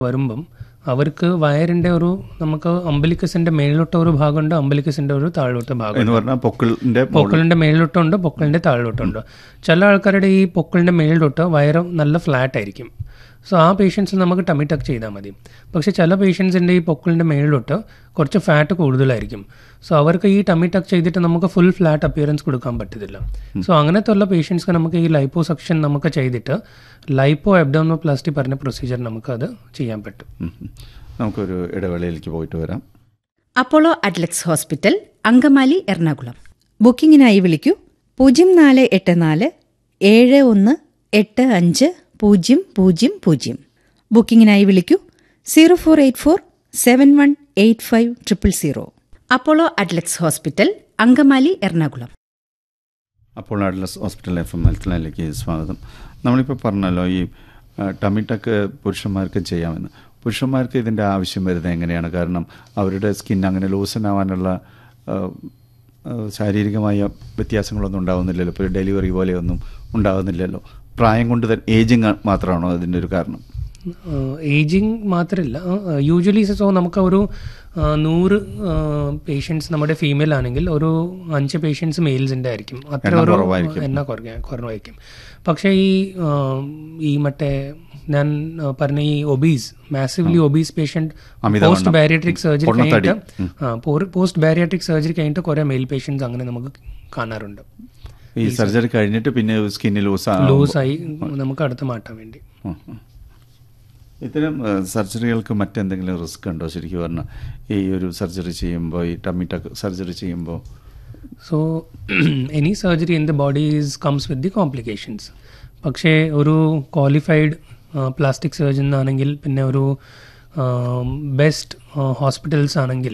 വരുമ്പം അവർക്ക് വയറിൻ്റെ ഒരു നമുക്ക് അമ്പലിക്കസിൻ്റെ മേളിലോട്ട് ഒരു ഭാഗമുണ്ട് അമ്പലിക്കസിൻ്റെ ഒരു താഴോട്ട് ഭാഗം എന്ന് പറഞ്ഞാൽ പൊക്കിളിന്റെ മുകളിൽ പൊക്കിളിൻ്റെ മേളിലോട്ടുണ്ട് പൊക്കിളിൻ്റെ താഴോട്ടുണ്ട് ചില ആൾക്കാരുടെ ഈ പൊക്കിളിൻ്റെ മേളിലോട്ട് വയറ് നല്ല ഫ്ലാറ്റ് ആയിരിക്കും സോ ആ പേഷ്യൻസിൽ നമുക്ക് ടമി ടക്ക് ചെയ്താൽ മതി പക്ഷേ ചില പേഷ്യൻസിൻ്റെ ഈ പൊക്കിളിൻ്റെ മേളിലോട്ട് കുറച്ച് ഫാറ്റ് കൂടുതലായിരിക്കും സോ അവർക്ക് ഈ ടമി ടക്ക് ചെയ്തിട്ട് നമുക്ക് ഫുൾ ഫ്ലാറ്റ് അപ്പിയറൻസ് കൊടുക്കാൻ പറ്റത്തില്ല സോ അങ്ങനത്തെ ഉള്ള പേഷ്യൻസ്ക്ക് നമുക്ക് ഈ ലൈപ്പോ സെക്ഷൻ നമുക്ക് ചെയ്തിട്ട് ലൈപ്പോ എബ്ഡോമോപ്ലാസ്റ്റി പറഞ്ഞ പ്രൊസീജിയർ നമുക്കത് ചെയ്യാൻ പറ്റും ഉം, ഉം. നമുക്കൊരു ഇടവേളയിലേക്ക് പോയിട്ട് വരാം Apollo Adlux hospital Angamaly Ernakulam ബുക്കിംഗിനായി വിളിക്കൂ പൂജ്യം നാല് എട്ട് നാല് ഏഴ് ഒന്ന് എട്ട് അഞ്ച് പൂജ്യം പൂജ്യം പൂജ്യം ബുക്കിംഗിനായി വിളിക്കൂ zero four eight four seven one eight five triple zero Apollo Adlux hospital Angamaly Ernakulam Apollo Adlux hospital F M health ലൈനിലേക്ക് സ്വാഗതം നമ്മളിപ്പോൾ പറഞ്ഞല്ലോ ഈ ആ, ടമി ടക്ക് പുരുഷന്മാർക്ക് ചെയ്യാമെന്ന് പുരുഷന്മാർക്ക് ഇതിൻ്റെ ആവശ്യം വരുന്നത് എങ്ങനെയാണ് കാരണം അവരുടെ സ്കിൻ അങ്ങനെ ലൂസനാവാനുള്ള ആ, ആ, ശാരീരികമായ വ്യത്യാസങ്ങളൊന്നും ഉണ്ടാവുന്നില്ലല്ലോ ഇപ്പോൾ ഡെലിവറി പോലെയൊന്നും ഉണ്ടാവുന്നില്ലല്ലോ പ്രായം കൊണ്ട് തന്നെ ഏജിങ് മാത്രമാണോ അതിൻ്റെ ഒരു കാരണം ഏജിങ് മാത്രമല്ല യൂഷ്വലി സോ നമുക്ക് ഒരു ആ, നൂറ് പേഷ്യൻസ് നമ്മുടെ ഫീമെയിൽ ആണെങ്കിൽ ഒരു അഞ്ച് പേഷ്യൻസ് മെയിൽസിൻ്റെ ആയിരിക്കും അത്ര എണ്ണം ഒരു കുറവായിരിക്കും. എണ്ണ കുറഞ്ഞ കുറവായിരിക്കും പക്ഷേ ഈ ആ, ഈ മറ്റേ ഞാൻ ആ, പറഞ്ഞ ഈ ഒബീസ് മാസീവ്ലി ഒബീസ് പേഷ്യൻറ്റ് അമിതവണ്ണം. പോസ്റ്റ് ബാരിയട്രിക് സർജറി പൊണ്ണത്തടി. കഴിഞ്ഞിട്ട് പോസ്റ്റ് ബാരിയട്രിക് സർജറി കഴിഞ്ഞിട്ട് കുറേ മെയിൽ പേഷ്യൻസ് അങ്ങനെ നമുക്ക് കാണാറുണ്ട് ഈ സർജറി കഴിഞ്ഞിട്ട് പിന്നെ സ്കിന്ന് ലൂസ് ലൂസായി നമുക്ക് അടുത്ത് മാറ്റാൻ വേണ്ടി ഉം, ഉം. ഇത്തരം ഏഹ്, സർജറികൾക്ക് മറ്റെന്തെങ്കിലും റിസ്ക് ഉണ്ടോ ശരിക്കും പറഞ്ഞാൽ ഈ ഒരു സർജറി ചെയ്യുമ്പോൾ ഈ ടമ്മി ടക്ക് സർജറി ചെയ്യുമ്പോൾ so any surgery in the body is comes with the complications പക്ഷേ ഒരു ക്വാളിഫൈഡ് പ്ലാസ്റ്റിക് സർജൻ ആണെങ്കിൽ പിന്നെ ഒരു ബെസ്റ്റ് ഹോസ്പിറ്റൽസ് ആണെങ്കിൽ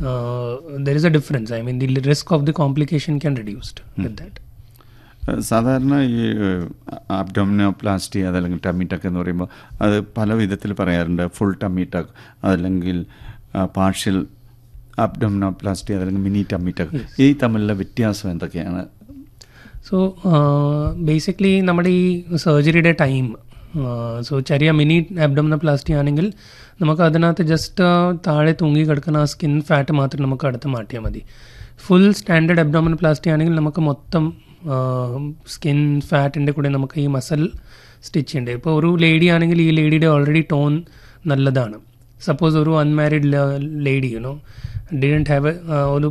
there is a difference I mean the risk of the complication can reduced with that uh, സാധാരണ ഈ abdominoplasty അതല്ലെങ്കിൽ tummy ടക്ക് എന്ന് പറയുമ്പോൾ അത് പല വിധത്തിൽ പറയാറുണ്ട് ഫുൾ ടമ്മി ടക്ക് അതല്ലെങ്കിൽ പാർഷ്യൽ അബ്ഡോമിനോപ്ലാസ്റ്റി അതല്ലെങ്കിൽ മിനി ടമ്മി ടക്ക് ഈ തമ്മിലുള്ള വ്യത്യാസം എന്തൊക്കെയാണ് സോ ബേസിക്കലി നമ്മുടെ ഈ സർജറിയുടെ ടൈം സോ ചെറിയ മിനി അബ്ഡോമിനോപ്ലാസ്റ്റി ആണെങ്കിൽ നമുക്ക് അതിനകത്ത് ജസ്റ്റ് താഴെ തൂങ്ങി കിടക്കുന്ന ആ സ്കിൻ ഫാറ്റ് മാത്രം നമുക്ക് അടുത്ത് മാറ്റിയാൽ മതി ഫുൾ സ്റ്റാൻഡേർഡ് അബ്ഡോമിനോപ്ലാസ്റ്റി ആണെങ്കിൽ നമുക്ക് മൊത്തം സ്കിൻ ഫാറ്റിൻ്റെ കൂടെ നമുക്ക് ഈ മസൽ സ്റ്റിച്ച് ചെയ്യേണ്ടത് ഇപ്പോൾ ഒരു ലേഡി ആണെങ്കിൽ ഈ ലേഡിയുടെ ഓൾറെഡി ടോൺ നല്ലതാണ് സപ്പോസ് ഒരു unmarried lady you know didn't have ഒരു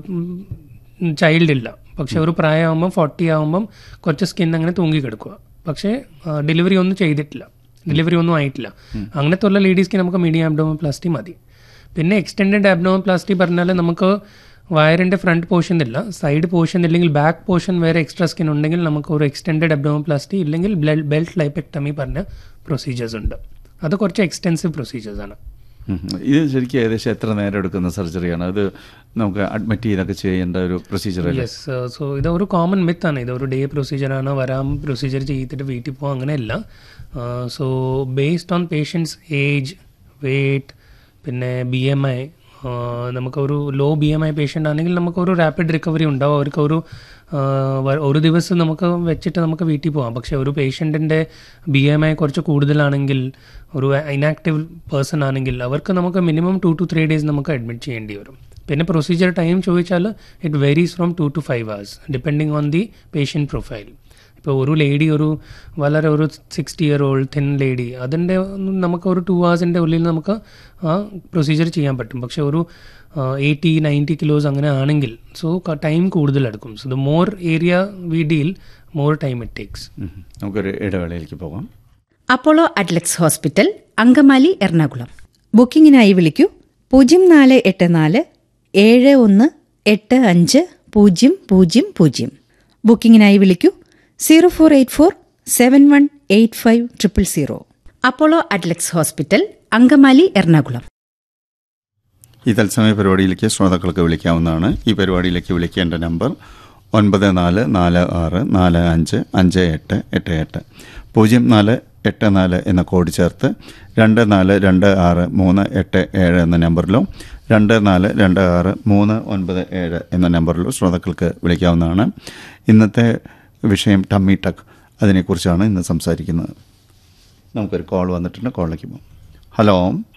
ചൈൽഡ് ഇല്ല പക്ഷെ ഒരു പ്രായമാകുമ്പം ഫോർട്ടി ആകുമ്പം കുറച്ച് സ്കിൻ അങ്ങനെ തൂങ്ങി കിടക്കുക പക്ഷേ ഡെലിവറി ഒന്നും ചെയ്തിട്ടില്ല ഡെലിവറി ഒന്നും ആയിട്ടില്ല അങ്ങനത്തെ ഉള്ള ലേഡീസ്ക്ക് നമുക്ക് മീഡിയം അബ്ഡോമോപ്ലാസ്റ്റി മതി പിന്നെ എക്സ്റ്റെൻഡഡ് അബ്ഡോമോപ്ലാസ്റ്റി പറഞ്ഞാൽ നമുക്ക് വയറിൻ്റെ ഫ്രണ്ട് പോർഷൻ ഇല്ല സൈഡ് പോർഷൻ ഇല്ലെങ്കിൽ ബാക്ക് പോർഷൻ വേറെ എക്സ്ട്രാ സ്കിൻ ഉണ്ടെങ്കിൽ നമുക്ക് ഒരു എക്സ്റ്റെൻഡഡ് അബ്ഡോമോപ്ലാസ്റ്റി ഇല്ലെങ്കിൽ ബെൽറ്റ് ലൈപ്പെക്ടമി പറഞ്ഞ പ്രൊസീജിയേഴ്സ് ഉണ്ട് അത് കുറച്ച് എക്സ്റ്റെൻസീവ് പ്രൊസീജിയേഴ്സ് ആണ് ഉം, ഉം. ഇത് ശരിക്കും ഏകദേശം എത്ര നേരം എടുക്കുന്ന സർജറിയാണ് അത് നമുക്ക് അഡ്മിറ്റ് ചെയ്തൊക്കെ ചെയ്യേണ്ട ഒരു പ്രൊസീജിയർ അല്ലേ യെസ് സോ ഇത് ഒരു കോമൺ മിത്താണ് ഇത് ഒരു ഡേ പ്രൊസീജിയറാണ് വരാം പ്രൊസീജിയർ ചെയ്തിട്ട് വീട്ടിൽ പോകാം അങ്ങനെയല്ല so based on patients age weight പിന്നെ ബി എം ഐ നമുക്കൊരു low B M I patient ആണെങ്കിൽ നമുക്കൊരു റാപ്പിഡ് റിക്കവറി ഉണ്ടാവും അവർക്ക് ഒരു ആ, വ- ഒരു ദിവസം നമുക്ക് വെച്ചിട്ട് നമുക്ക് വീട്ടിൽ പോകാം പക്ഷേ ഒരു പേഷ്യൻറ്റിൻ്റെ ബി എം ഐ കുറച്ച് കൂടുതലാണെങ്കിൽ ഒരു ഇനാക്റ്റീവ് പേഴ്സൺ ആണെങ്കിൽ അവർക്ക് നമുക്ക് minimum two to three days നമുക്ക് അഡ്മിറ്റ് ചെയ്യേണ്ടി വരും പിന്നെ പ്രൊസീജിയർ ടൈം ചോദിച്ചാൽ it varies from two to five hours depending on the patient profile ഇപ്പോൾ ഒരു ലേഡി ഒരു വളരെ ഒരു sixty year old thin lady അതിൻ്റെ നമുക്ക് ഒരു ടു ഹവേഴ്സിൻ്റെ ഉള്ളിൽ നമുക്ക് ആ പ്രൊസീജിയർ ചെയ്യാൻ പറ്റും പക്ഷേ ഒരു എയ്റ്റി നയൻറ്റി കിലോസ് അങ്ങനെ ആണെങ്കിൽ സോ ടൈം കൂടുതലെടുക്കും so the more area we deal more time it takes um. നമുക്കൊരു ഇടവേളയിലേക്ക് പോകാം Apollo Adlux hospital Angamaly Ernakulam ബുക്കിംഗിനായി വിളിക്കൂ പൂജ്യം നാല് എട്ട് നാല് ഏഴ് ഒന്ന് എട്ട് അഞ്ച് പൂജ്യം പൂജ്യം പൂജ്യം ബുക്കിംഗിനായി വിളിക്കൂ zero four eight four seven one eight five triple zero Apollo Adlux hospital Angamaly Ernakulam ഈ തത്സമയ പരിപാടിയിലേക്ക് ശ്രോതാക്കൾക്ക് വിളിക്കാവുന്നതാണ് ഈ പരിപാടിയിലേക്ക് വിളിക്കേണ്ട നമ്പർ ഒൻപത് നാല് നാല് ആറ് നാല് അഞ്ച് അഞ്ച് എട്ട് എട്ട് എട്ട് പൂജ്യം നാല് എട്ട് നാല് എന്ന കോഡ് ചേർത്ത് രണ്ട് നാല് രണ്ട് ആറ് മൂന്ന് എട്ട് ഏഴ് എന്ന നമ്പറിലോ രണ്ട് നാല് രണ്ട് ആറ് മൂന്ന് ഒൻപത് ഏഴ് എന്ന നമ്പറിലോ ശ്രോതാക്കൾക്ക് വിളിക്കാവുന്നതാണ് ഇന്നത്തെ വിഷയം ടമ്മി ടക്ക് അതിനെക്കുറിച്ചാണ് ഇന്ന് സംസാരിക്കുന്നത് നമുക്കൊരു കോൾ വന്നിട്ടുണ്ട് കോളിലേക്ക് പോകും ഹലോ